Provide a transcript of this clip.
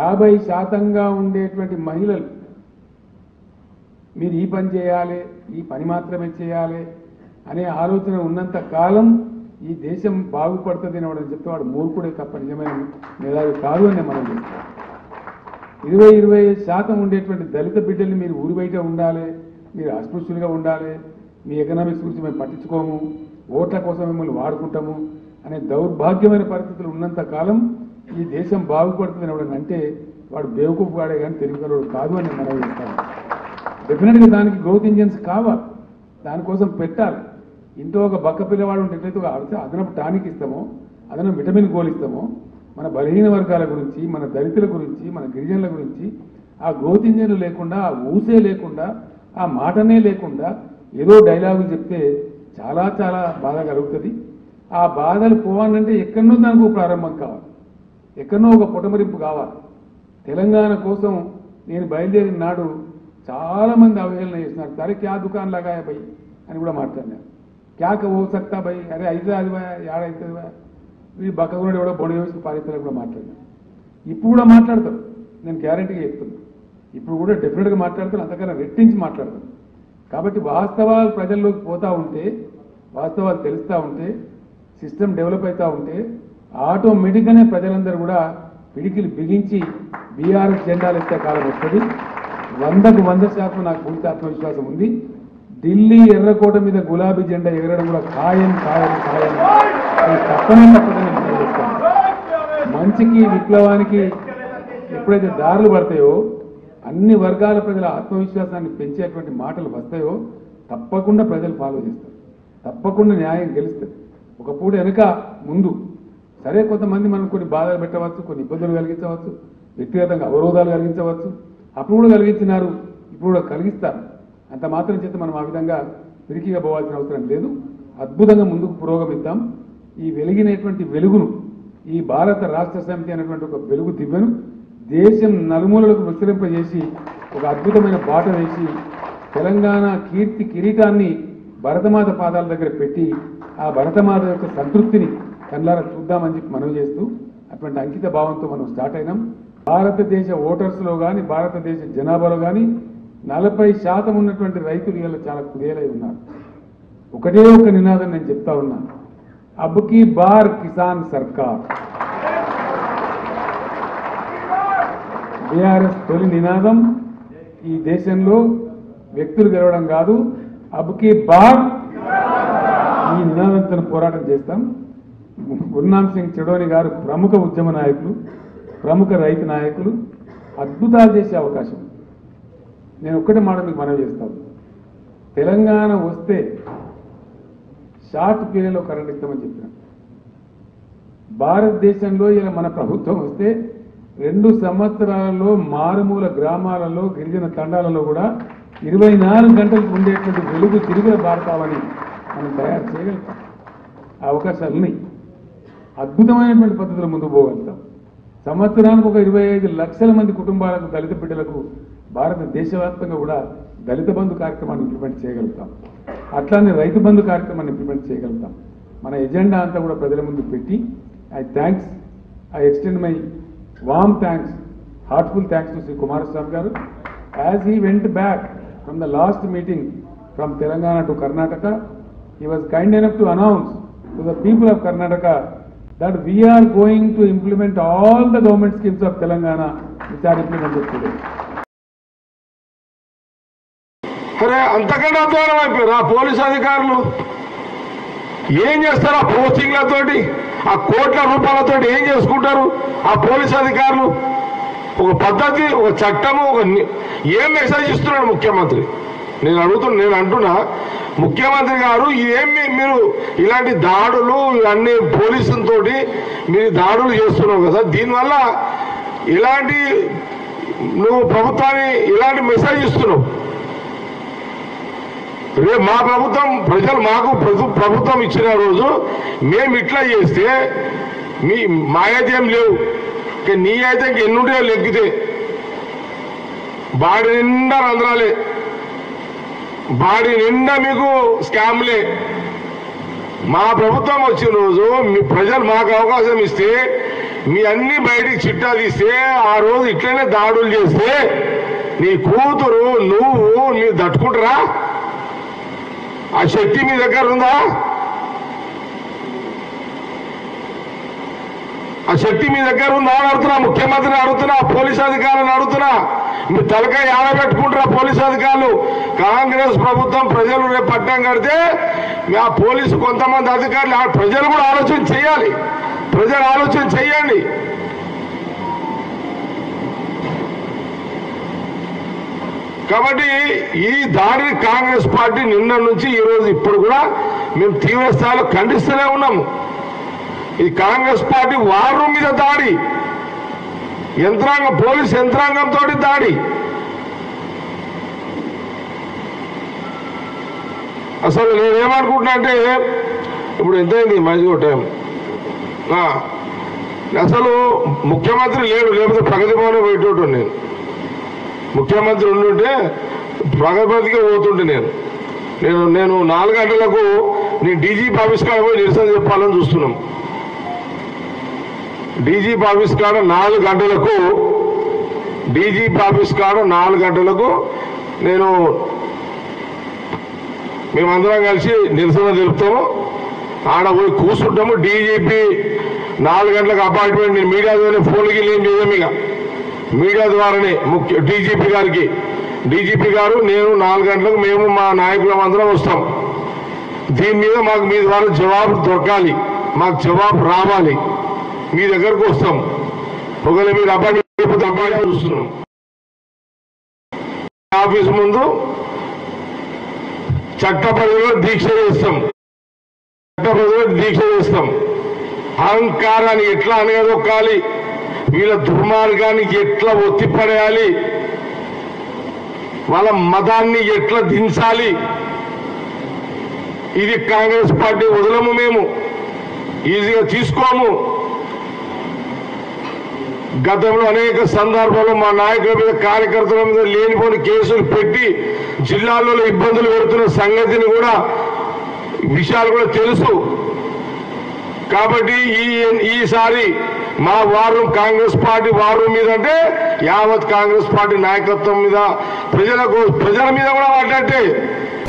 యాభై శాతంగా ఉండేటువంటి మహిళలు మీరు ఈ పని చేయాలి ఈ పని మాత్రమే చేయాలి అనే ఆలోచన ఉన్నంత కాలం ఈ దేశం బాగుపడుతుంది అని వాడు చెప్తే వాడు మూర్ఖుడే తప్ప నిజమైన మేధావి కాదు అని మనం చేస్తాం ఇరవై ఇరవై శాతం ఉండేటువంటి దళిత బిడ్డల్ని మీరు ఊరి బయట ఉండాలి మీరు అస్పృశ్యులుగా ఉండాలి మీ ఎకనామిక్స్ గురించి మేము పట్టించుకోము ఓట్ల కోసం మిమ్మల్ని వాడుకుంటాము అనే దౌర్భాగ్యమైన పరిస్థితులు ఉన్నంత కాలం ఈ దేశం బాగుపడుతుందని ఎవడని అంటే వాడు బేవకూఫ్ వాడే కానీ తెలివిగలవాడు కాదు అని మనం చెప్తాము డెఫినెట్గా దానికి గ్రోత్ ఇంజిన్స్ కావాలి దానికోసం పెట్టాలి ఇంట్లో ఒక బక్క పిల్లవాడు ఉంటే ఎట్లయితే ఒక అదన- అదనపు టానిక్ ఇస్తామో అదనపు విటమిన్ గోల్ ఇస్తామో మన బలహీన వర్గాల గురించి మన దళితుల గురించి మన గిరిజనుల గురించి ఆ గ్రోత్ ఇంజన్లు లేకుండా ఆ ఊసే లేకుండా ఆ మాటనే లేకుండా ఏదో డైలాగులు చెప్తే చాలా చాలా బాధ కలుగుతుంది ఆ బాధలు పోవాలంటే ఎక్కడనో దానికి ఒక ప్రారంభం కావాలి ఎక్కడనో ఒక పుటమరింపు కావాలి తెలంగాణ కోసం నేను బయలుదేరిన నాడు చాలా మంది అవహేళన చేస్తున్నారు సరే క్యా దుకాన్ లగాయా భయ్ అని కూడా మాట్లాడినారు క్యా క ఓ సక్తా భయ్ అరే అయితే అది భయ్ ఏడైతుంది భయ్ వీడు బక్క కూడా ఎవడో బొడి వేసి పారిస్తారు కూడా మాట్లాడినారు ఇప్పుడు కూడా మాట్లాడతారు నేను గ్యారంటీగా చెప్తున్నా ఇప్పుడు కూడా డెఫినెట్గా మాట్లాడతాను అంతకన్నా రెట్టించి మాట్లాడతాను కాబట్టి వాస్తవాలు ప్రజల్లోకి పోతా ఉంటే వాస్తవాలు తెలుస్తూ ఉంటే సిస్టమ్ డెవలప్ అవుతూ ఉంటే ఆటోమేటిక్గానే ప్రజలందరూ కూడా పిడికిలు బిగించి బీఆర్ఎస్ జెండాలు ఎత్తే కాలం వస్తుంది వందకు వంద శాతం నాకు పూర్తి ఆత్మవిశ్వాసం ఉంది ఢిల్లీ ఎర్రకోట మీద గులాబీ జెండా ఎగరడం కూడా ఖాయం ఖాయం ఖాయం అది తప్పనే తప్పదని నేను చెప్తాను మంచికి విప్లవానికి ఎప్పుడైతే దారులు పడతాయో అన్ని వర్గాల ప్రజల ఆత్మవిశ్వాసాన్ని పెంచేటువంటి మాటలు వస్తాయో తప్పకుండా ప్రజలు ఫాలో చేస్తారు తప్పకుండా న్యాయం గెలుస్తుంది ఒక పూట వెనుక ముందు సరే కొంతమంది మనం కొన్ని బాధలు పెట్టవచ్చు కొన్ని ఇబ్బందులు కలిగించవచ్చు వ్యక్తిగతంగా అవరోధాలు కలిగించవచ్చు అప్పుడు కూడా కలిగించినారు ఇప్పుడు కూడా కలిగిస్తారు అంత మాత్రం చేత మనం ఆ విధంగా పిరికిగా పోవాల్సిన అవసరం లేదు అద్భుతంగా ముందుకు పురోగమిద్దాం ఈ వెలిగినటువంటి వెలుగును ఈ భారత రాష్ట్ర సమితి అనేటువంటి ఒక వెలుగు దివ్యను దేశం నలుమూలలకు విస్తరింపజేసి ఒక అద్భుతమైన బాట వేసి తెలంగాణ కీర్తి కిరీటాన్ని భరతమాత పాదాల దగ్గర పెట్టి ఆ భరతమాత యొక్క సంతృప్తిని కళ్ళారా చూద్దామని చెప్పి మనవి చేస్తూ అటువంటి అంకిత భావంతో మనం స్టార్ట్ అయినాం భారతదేశ ఓటర్స్లో కానీ భారతదేశ జనాభాలో కానీ నలభై శాతం ఉన్నటువంటి రైతులు ఇలా చాలా కుదేలై ఉన్నారు ఒకటే ఒక నినాదం నేను చెప్తా ఉన్నా అబ్కి బార్ కిసాన్ సర్కార్ బీఆర్ఎస్ తొలి నినాదం ఈ దేశంలో వ్యక్తులు గెలవడం కాదు అబ్కి బార్ ఈ నినాదంతో పోరాటం చేస్తాం గురునామ్ సింగ్ చెడోని గారు ప్రముఖ ఉద్యమ నాయకులు ప్రముఖ రైతు నాయకులు అద్భుతాలు చేసే అవకాశం ఉంది. నేను ఒక్కటే మాట మీకు మనవి చేస్తాను తెలంగాణ వస్తే షార్ట్ పీరియడ్లో కరెంట్ ఇస్తామని చెప్పిన భారతదేశంలో ఇలా మన ప్రభుత్వం వస్తే రెండు సంవత్సరాలలో మారుమూల గ్రామాలలో గిరిజన తండాలలో కూడా ఇరవై నాలుగు గంటలకు ఉండేటువంటి వెలుగు తిరుగుల భారతావని మనం తయారు చేయగలుగుతాం ఆ అవకాశాలు ఉన్నాయి అద్భుతమైనటువంటి పద్ధతిలో ముందుకు పోగలుగుతాం సంవత్సరానికి ఒక ఇరవై ఐదు లక్షల మంది కుటుంబాలకు దళిత బిడ్డలకు భారత దేశవ్యాప్తంగా కూడా దళిత బంధు కార్యక్రమాన్ని ఇంప్లిమెంట్ చేయగలుగుతాం అట్లానే రైతు బంధు కార్యక్రమాన్ని ఇంప్లిమెంట్ చేయగలుగుతాం మన ఎజెండా అంతా కూడా ప్రజల ముందు పెట్టి I thanks I extend my warm thanks heartful thanks to Shri Kumaraswamy గారు as he went back from the last meeting from Telangana to Karnataka he was kind enough to announce to the people of Karnataka that we are going to implement all the government schemes of Telangana which are implemented today. అరే అంతకంటే అధ్వానం అయిపోయారు ఆ police అధికారులు ఏం చేస్తారు ఆ పోస్టింగ్లతోటి ఆ కోట్ల రూపాయలతోటి ఏం చేసుకుంటారు ఆ పోలీస్ అధికారులు ఒక పద్ధతి ఒక చట్టము ఒక ని- ఏం మెసేజ్ ఇస్తున్నాడు ముఖ్యమంత్రి నేను అడుగుతున్నా నేను అంటున్నా ముఖ్యమంత్రి గారు ఏమి మీరు ఇలాంటి దాడులు ఇవన్నీ పోలీసులతోటి మీరు దాడులు చేస్తున్నావు కదా దీనివల్ల ఇలాంటి నువ్వు ప్రభుత్వాన్ని ఇలాంటి మెసేజ్ ఇస్తున్నావు రేపు మా ప్రభుత్వం ప్రజలు మాకు ప్రభు- ప్రభుత్వం ఇచ్చిన రోజు మేము ఇట్లా చేస్తే మీ మా అయితే ఏం లేవు ఇక నీ అయితే ఇంక ఎన్నుంటే లెక్కితే బాడీ నిండా రంధ్రాలే బాడీ నిండా మీకు స్కామ్లే మా ప్రభుత్వం వచ్చిన రోజు మీ ప్రజలు మాకు అవకాశం ఇస్తే మీ అన్ని బయటికి చిట్టా తీస్తే ఆ రోజు ఇట్లనే దాడులు చేస్తే నీ కూతురు నువ్వు మీరు తట్టుకుంటారా ఆ శక్తి మీ దగ్గర ఉందా ఆ శక్తి మీ దగ్గర ఉందా అని అడుగుతున్నా ముఖ్యమంత్రిని అడుగుతున్నా పోలీస్ అధికారులను అడుగుతున్నా మీ తలకాయ ఆడబెట్టుకుంటారా పోలీస్ అధికారులు కాంగ్రెస్ ప్రభుత్వం ప్రజలు రేపు పట్టం కడితే మీ ఆ పోలీసు కొంతమంది అధికారులు ఆ ప్రజలు కూడా ఆలోచన చేయాలి ప్రజలు ఆలోచన చేయండి కాబట్టి ఈ దాడిని కాంగ్రెస్ పార్టీ నిన్న నుంచి ఈ రోజు ఇప్పుడు కూడా మేము తీవ్ర స్థాయిలో ఖండిస్తూనే ఉన్నాము ఇది కాంగ్రెస్ పార్టీ వారు మీద దాడి యంత్రాంగం పోలీస్ యంత్రాంగంతో దాడి అసలు నేనేమనుకుంటున్నా అంటే ఇప్పుడు ఎంతైంది మంచిగా టైం ఆ, అసలు ముఖ్యమంత్రి లేడు లేకపోతే ప్రగతి భవన్ పోయేటోడు నేను ముఖ్యమంత్రి ఉండుంటే ప్రగతికి పోతుంటే నేను నేను నేను నాలుగు గంటలకు నేను డీజీపీ ఆఫీస్ కాడ పోయి నిరసన చెప్పాలని చూస్తున్నాం డీజీపీ ఆఫీస్ కాడ నాలుగు గంటలకు డీజీపీ ఆఫీస్ కాడ నాలుగు గంటలకు నేను మేమందరం కలిసి నిరసన తెలుపుతాము ఆడ పోయి కూర్చుంటాము డీజీపీ నాలుగు గంటలకు అపాయింట్మెంట్ నేను మీడియా ద్వారా ఫోన్కి ఏం చేయం ఇక మీడియా ద్వారానే ముఖ్య డీజీపీ గారికి డీజీపీ గారు నేను నాలుగు గంటలకు మేము మా నాయకులం అందరం వస్తాం దీని మీద మాకు మీ ద్వారా జవాబు దొరకాలి మాకు జవాబు రావాలి మీ దగ్గరకు వస్తాం ఒకవేళ మీరు అపాయింట్మెంట్ అపాయింట్మెంట్ చూస్తున్నాం ఆఫీస్ ముందు చట్టపరిధిలో దీక్ష చేస్తాం చట్టపరిధిలో దీక్ష చేస్తాం అహంకారాన్ని ఎట్లా అనగదొక్కాలి వీళ్ళ దుర్మార్గానికి ఎట్లా ఒత్తిపడేయాలి వాళ్ళ మతాన్ని ఎట్లా దించాలి ఇది కాంగ్రెస్ పార్టీ వదలము మేము ఈజీగా తీసుకోము గతంలో అనేక సందర్భాల్లో మా నాయకుల మీద కార్యకర్తల మీద లేనిపోని కేసులు పెట్టి జిల్లాల్లో ఇబ్బందులు పెడుతున్న సంగతిని కూడా విషయాలు కూడా తెలుసు కాబట్టి ఈ ఈసారి మా వారు కాంగ్రెస్ పార్టీ వారు మీద అంటే యావత్ కాంగ్రెస్ పార్టీ నాయకత్వం మీద ప్రజలకు ప్రజల మీద కూడా పడ్డట్టే